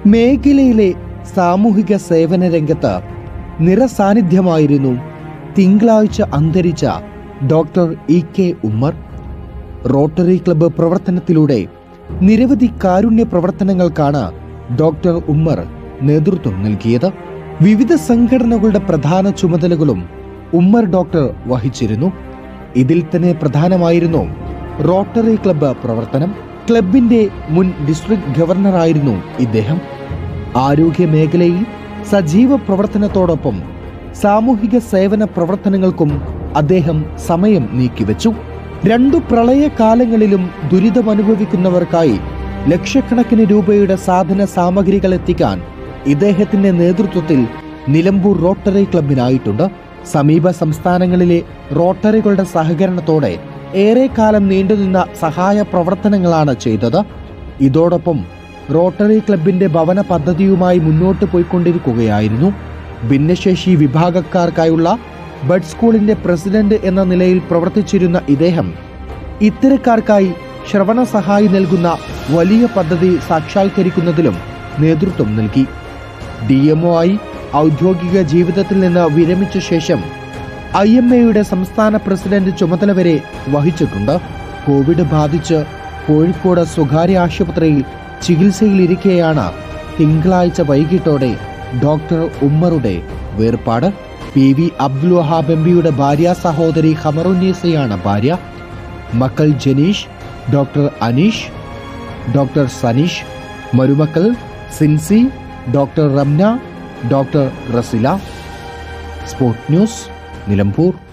മേഖലയിലെ സാമൂഹിക സേവന രംഗത്ത് നിറസാന്നിധ്യമായിരുന്നു തിങ്കളാഴ്ച അന്തരിച്ച doctor E K Ummer rotary club പ്രവർത്തനത്തിലൂടെ നിരവധി കാരുണ്യ പ്രവർത്തനങ്ങൾക്കാണ് ഡോക്ടർ ഉമ്മർ നേതൃത്വം നൽകിയത് വിവിധ സംഘടനകളുടെ പ്രധാന ചുമതലകളും ഉമ്മർ ഡോക്ടർ വഹിച്ചിരുന്നു ഇതിൽ തന്നെ പ്രധാനമായിരുന്നു റോട്ടറി ക്ലബ്ബ് പ്രവർത്തനം ക്ലബിന്റെ മുൻ ഡിസ്ട്രിക്ട് ഗവർണറായിരുന്നു ഇദ്ദേഹം ആരോഗ്യ മേഖലയിൽ സജീവ പ്രവർത്തനത്തോടൊപ്പം സാമൂഹിക സേവന പ്രവർത്തനങ്ങൾക്കും അദ്ദേഹം സമയം നീക്കിവെച്ചു രണ്ടു പ്രളയകാലങ്ങളിലും ദുരിതമനുഭവിക്കുന്നവർക്കായി ലക്ഷക്കണക്കിന് രൂപയുടെ സാധന സാമഗ്രികൾ എത്തിക്കാൻ ഇദ്ദേഹത്തിന്റെ നേതൃത്വത്തിൽ നിലമ്പൂർ റോട്ടറി ക്ലബിനായിട്ടുണ്ട് സമീപ സംസ്ഥാനങ്ങളിലെ റോട്ടറികളുടെ സഹകരണത്തോടെ ഏറെക്കാലം നീണ്ടുനിന്ന സഹായ പ്രവർത്തനങ്ങളാണ് ചെയ്തത് ഇതോടൊപ്പം റോട്ടറി ക്ലബിന്റെ ഭവന പദ്ധതിയുമായി മുന്നോട്ട് പോയിക്കൊണ്ടിരിക്കുകയായിരുന്നു ഭിന്നശേഷി വിഭാഗക്കാർക്കായുള്ള ബഡ് സ്കൂളിന്റെ പ്രസിഡന്റ് എന്ന നിലയിൽ പ്രവർത്തിച്ചിരുന്ന ഇദ്ദേഹം ഇത്തരക്കാർക്കായി ശ്രവണ സഹായി നൽകുന്ന വലിയ പദ്ധതി സാക്ഷാത്കരിക്കുന്നതിലും നേതൃത്വം നൽകി ഡി എംഒ ആയി ഔദ്യോഗിക ജീവിതത്തിൽ നിന്ന് വിരമിച്ച ശേഷം ഐ എം എയുടെ സംസ്ഥാന പ്രസിഡന്റ് ചുമതല വരെ വഹിച്ചിട്ടുണ്ട് കോവിഡ് ബാധിച്ച് കോഴിക്കോട് സ്വകാര്യ ആശുപത്രിയിൽ ചികിത്സയിലിരിക്കെയാണ് തിങ്കളാഴ്ച വൈകിട്ടോടെ ഡോക്ടർ ഉമ്മറുടെ വേർപാട് P V Abdul Wahab M പിയുടെ ഭാര്യ സഹോദരി ഖമറുന്നീസയാണ് ഭാര്യ മക്കൾ ജനീഷ് ഡോക്ടർ അനീഷ് ഡോക്ടർ സനീഷ് മരുമക്കൾ Sincy doctor Ramna doctor Rasila sport news Nilambur